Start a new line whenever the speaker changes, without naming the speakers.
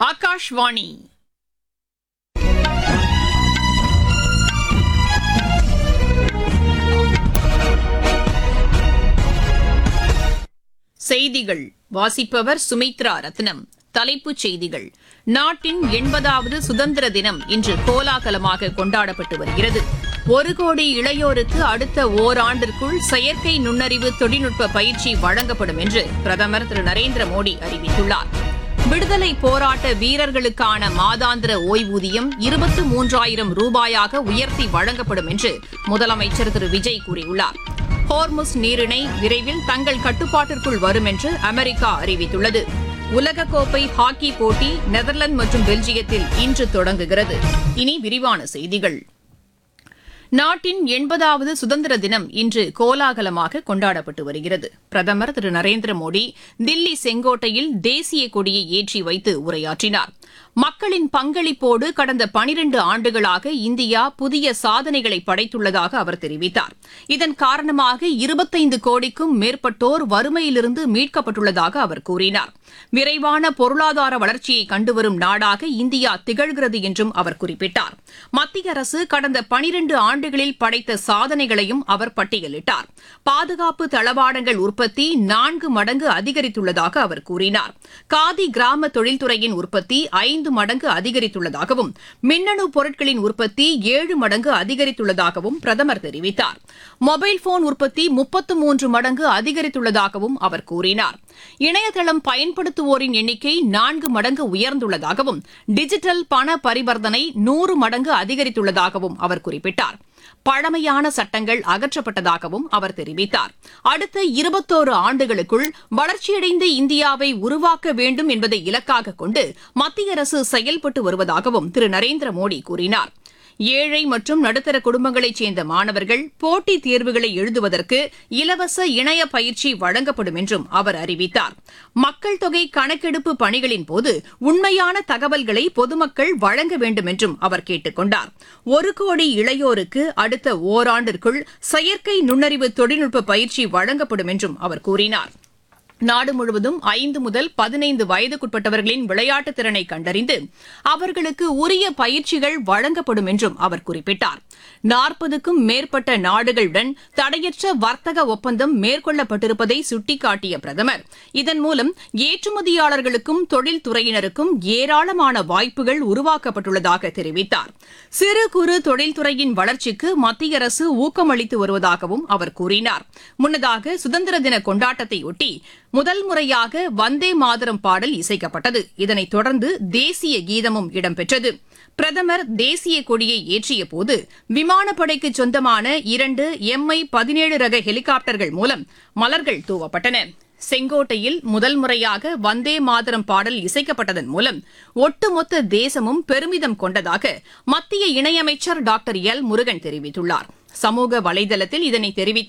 ஆகாஷ்வாணி செய்திகள் வாசிப்பவர் சுமித்ரா ரத்னம் தலைப்புச் செய்திகள் நாட்டின் எண்பதாவது சுதந்திர தினம் இன்று கோலாகலமாக கொண்டாடப்பட்டு வருகிறது ஒரு கோடி இளையோருக்கு அடுத்த ஓராண்டிற்குள் செயற்கை நுண்ணறிவு தொழில்நுட்ப பயிற்சி வழங்கப்படும் என்று பிரதமர் திரு நரேந்திர மோடி அறிவித்துள்ளார் விடுதலை போராட்ட வீரர்களுக்கான மாதாந்திர ஓய்வூதியம் இருபத்து மூன்றாயிரம் ரூபாயாக உயர்த்தி வழங்கப்படும் என்று முதலமைச்சர் திரு விஜய் கூறியுள்ளார் ஹோர்முஸ் நீரிணை விரைவில் தங்கள் கட்டுப்பாட்டிற்குள் வரும் என்று அமெரிக்கா அறிவித்துள்ளது உலகக்கோப்பை ஹாக்கி போட்டி நெதர்லாந்து மற்றும் பெல்ஜியத்தில் இன்று தொடங்குகிறது இனி விரிவான செய்திகள் நாட்டின் எண்பதாவது சுதந்திர தினம் இன்று கோலாகலமாக கொண்டாடப்பட்டு வருகிறது பிரதமர் திரு நரேந்திர மோடி தில்லி செங்கோட்டையில் தேசிய கொடியை ஏற்றி வைத்து உரையாற்றினார் மக்களின் பங்களிப்போடு கடந்த பனிரண்டு ஆண்டுகளாக இந்தியா புதிய சாதனைகளை படைத்துள்ளதாக அவர் தெரிவித்தார் இதன் காரணமாக இருபத்தைந்து கோடிக்கும் மேற்பட்டோர் வறுமையிலிருந்து மீட்கப்பட்டுள்ளதாக அவர் கூறினார் விரைவான பொருளாதார வளர்ச்சியை கண்டுவரும் நாடாக இந்தியா திகழ்கிறது என்றும் அவர் குறிப்பிட்டார் மத்திய அரசு கடந்த பனிரண்டு ஆண்டுகளில் படைத்த சாதனைகளையும் அவர் பட்டியலிட்டார் பாதுகாப்பு தளவாடங்கள் உற்பத்தி நான்கு மடங்கு அதிகரித்துள்ளதாக அவர் கூறினார் காதி கிராம தொழில்துறையின் உற்பத்தி ஐந்து மடங்கு அதிகரித்துள்ளதாகவும் மின்னணு பொருட்களின் உற்பத்தி ஏழு மடங்கு அதிகரித்துள்ளதாகவும் பிரதமர் தெரிவித்தார் மொபைல் போன் உற்பத்தி முப்பத்து மூன்று மடங்கு அதிகரித்துள்ளதாகவும் அவர் கூறினார் இணையதளம் பயன்படுத்துவோரின் எண்ணிக்கை நான்கு மடங்கு உயர்ந்துள்ளதாகவும் டிஜிட்டல் பண பரிவர்த்தனை நூறு மடங்கு அதிகரித்துள்ளதாகவும் அவர் குறிப்பிட்டார் பழமையான சட்டங்கள் அகற்றப்பட்டதாகவும் அவர் தெரிவித்தார் அடுத்த இருபத்தோரு ஆண்டுகளுக்குள் வளர்ச்சியடைந்த இந்தியாவை உருவாக்க வேண்டும் என்பதை இலக்காக கொண்டு மத்திய அரசு செயல்பட்டு வருவதாகவும் திரு நரேந்திர மோடி கூறினார் ஏழை மற்றும் நடுத்தர குடும்பங்களைச் சேர்ந்த மாணவர்கள் போட்டித் தேர்வுகளை எழுதுவதற்கு இலவச இணைய பயிற்சி வழங்கப்படும் என்றும் அவர் அறிவித்தார் மக்கள் தொகை கணக்கெடுப்பு பணிகளின் போது உண்மையான தகவல்களை பொதுமக்கள் வழங்க வேண்டும் என்றும் அவர் கேட்டுக் கொண்டார் ஒரு கோடி இளையோருக்கு அடுத்த ஓராண்டிற்குள் செயற்கை நுண்ணறிவு தொழில்நுட்ப பயிற்சி வழங்கப்படும் என்றும் அவர் கூறினார் நாடு முழுவதும் ஐந்து முதல் பதினைந்து வயதுக்குட்பட்டவர்களின் விளையாட்டுத் திறனை கண்டறிந்து அவர்களுக்கு உரிய பயிற்சிகள் வழங்கப்படும் என்றும் அவர் குறிப்பிட்டார் நாற்பதுக்கும் மேற்பட்ட நாடுகளுடன் தடையற்ற வர்த்தக ஒப்பந்தம் மேற்கொள்ளப்பட்டிருப்பதை சுட்டிக்காட்டிய பிரதமர் இதன் மூலம் ஏற்றுமதியாளர்களுக்கும் தொழில்துறையினருக்கும் ஏராளமான வாய்ப்புகள் உருவாக்கப்பட்டுள்ளதாக தெரிவித்தார் சிறு குறு தொழில்துறையின் வளர்ச்சிக்கு மத்திய அரசு ஊக்கமளித்து வருவதாகவும் அவர் கூறினார் முன்னதாக சுதந்திர தின கொண்டாட்டத்தையொட்டி முதல் முறையாக வந்தே மாதரம் பாடல் இசைக்கப்பட்டது இதனைத் தொடர்ந்து தேசிய கீதமும் இடம்பெற்றது பிரதமர் தேசிய கொடியை ஏற்றிய போது விமானப்படைக்கு சொந்தமான இரண்டு எம்ஐ பதினேழு ரக ஹெலிகாப்டர்கள் மூலம் மலர்கள் தூவப்பட்டன செங்கோட்டையில் முதல் முறையாக வந்தே மாதரம் பாடல் இசைக்கப்பட்டதன் மூலம் ஒட்டுமொத்த தேசமும் பெருமிதம் கொண்டதாக மத்திய இணையமைச்சர் டாக்டர் எல் முருகன் தெரிவித்துள்ளார் சமூக வலைதளத்தில் இதனை தெரிவித்துள்ள